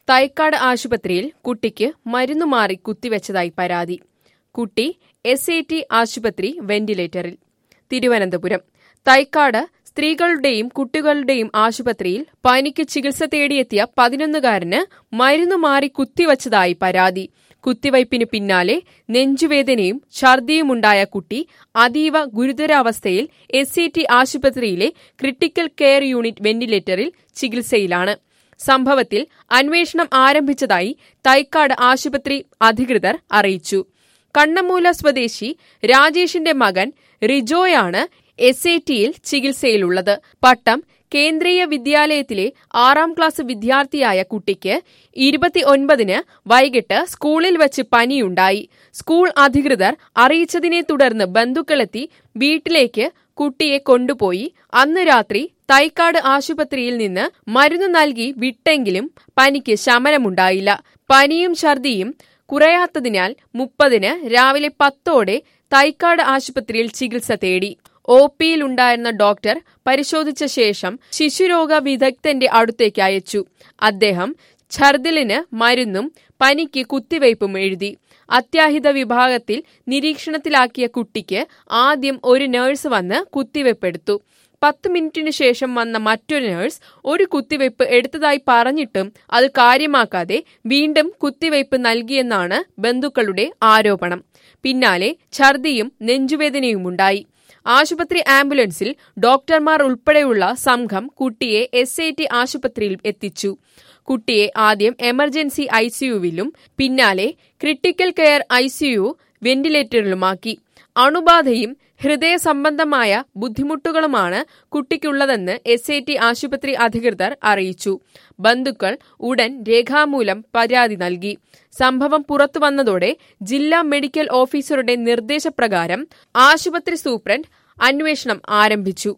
തൈക്കാട് ആശുപത്രിയിൽ കുട്ടിക്ക് മരുന്നു മാറി കുത്തിവെച്ചതായി പരാതി കുട്ടി എസ് ഐ ടി ആശുപത്രി വെന്റിലേറ്ററിൽ തിരുവനന്തപുരം തൈക്കാട് സ്ത്രീകളുടെയും കുട്ടികളുടെയും ആശുപത്രിയിൽ പനിക്ക് ചികിത്സ തേടിയെത്തിയ പതിനൊന്നുകാരന് മരുന്നു മാറി കുത്തിവച്ചതായി പരാതി കുത്തിവയ്പ്പിന് പിന്നാലെ നെഞ്ചുവേദനയും ഛർദിയുമുണ്ടായ കുട്ടി അതീവ ഗുരുതരാവസ്ഥയിൽ എസ് സി ടി ആശുപത്രിയിലെ ക്രിട്ടിക്കൽ കെയർ യൂണിറ്റ് വെന്റിലേറ്ററിൽ ചികിത്സയിലാണ് സംഭവത്തിൽ അന്വേഷണം ആരംഭിച്ചതായി തൈക്കാട് ആശുപത്രി അധികൃതർ അറിയിച്ചു കണ്ണമൂല സ്വദേശി രാജേഷിന്റെ മകൻ റിജോയാണ് എസ് ഐ ടിയിൽ ചികിത്സയിലുള്ളത് പട്ടം കേന്ദ്രീയ വിദ്യാലയത്തിലെ ആറാം ക്ലാസ് വിദ്യാർത്ഥിയായ കുട്ടിക്ക് ഇരുപത്തിയൊൻപതിന് വൈകിട്ട് സ്കൂളിൽ വച്ച് പനിയുണ്ടായി സ്കൂൾ അധികൃതർ അറിയിച്ചതിനെ തുടർന്ന് ബന്ധുക്കളെത്തി വീട്ടിലേക്ക് കുട്ടിയെ കൊണ്ടുപോയി അന്ന് രാത്രി തൈക്കാട് ആശുപത്രിയിൽ നിന്ന് മരുന്ന് നൽകി വിട്ടെങ്കിലും പനിക്ക് ശമനമുണ്ടായില്ല പനിയും ഛർദിയും കുറയാത്തതിനാൽ മുപ്പതിന് രാവിലെ പത്തോടെ തൈക്കാട് ആശുപത്രിയിൽ ചികിത്സ തേടി ഒ പിയിലുണ്ടായിരുന്ന ഡോക്ടർ പരിശോധിച്ച ശേഷം ശിശുരോഗ വിദഗ്ധന്റെ അടുത്തേക്ക് അയച്ചു അദ്ദേഹം ഛർദിലിന് മരുന്നും പനിക്ക് കുത്തിവയ്പും എഴുതി അത്യാഹിത വിഭാഗത്തിൽ നിരീക്ഷണത്തിലാക്കിയ കുട്ടിക്ക് ആദ്യം ഒരു നഴ്സ് വന്ന് കുത്തിവയ്പ്പെടുത്തു പത്ത് മിനിറ്റിനു ശേഷം വന്ന മറ്റൊരു നഴ്സ് ഒരു കുത്തിവയ്പ് എടുത്തതായി പറഞ്ഞിട്ടും അത് കാര്യമാക്കാതെ വീണ്ടും കുത്തിവയ്പ് നൽകിയെന്നാണ് ബന്ധുക്കളുടെ ആരോപണം പിന്നാലെ ഛർദിയും നെഞ്ചുവേദനയുമുണ്ടായി ആശുപത്രി ആംബുലൻസിൽ ഡോക്ടർമാർ ഉൾപ്പെടെയുള്ള സംഘം കുട്ടിയെ എസ് ഐ ടി ആശുപത്രിയിൽ എത്തിച്ചു കുട്ടിയെ ആദ്യം എമർജൻസി ഐസിയുവിലും പിന്നാലെ ക്രിട്ടിക്കൽ കെയർ ഐസിയു വെന്റിലേറ്ററിലുമാക്കി അണുബാധയും ഹൃദയ സംബന്ധമായ ബുദ്ധിമുട്ടുകളുമാണ് കുട്ടിക്കുള്ളതെന്ന് എസ് ഐ ടി ആശുപത്രി അധികൃതർ അറിയിച്ചു ബന്ധുക്കൾ ഉടൻ രേഖാമൂലം പരാതി നൽകി സംഭവം പുറത്തുവന്നതോടെ ജില്ലാ മെഡിക്കൽ ഓഫീസറുടെ നിർദ്ദേശപ്രകാരം ആശുപത്രി സൂപ്രണ്ട് അന്വേഷണം ആരംഭിച്ചു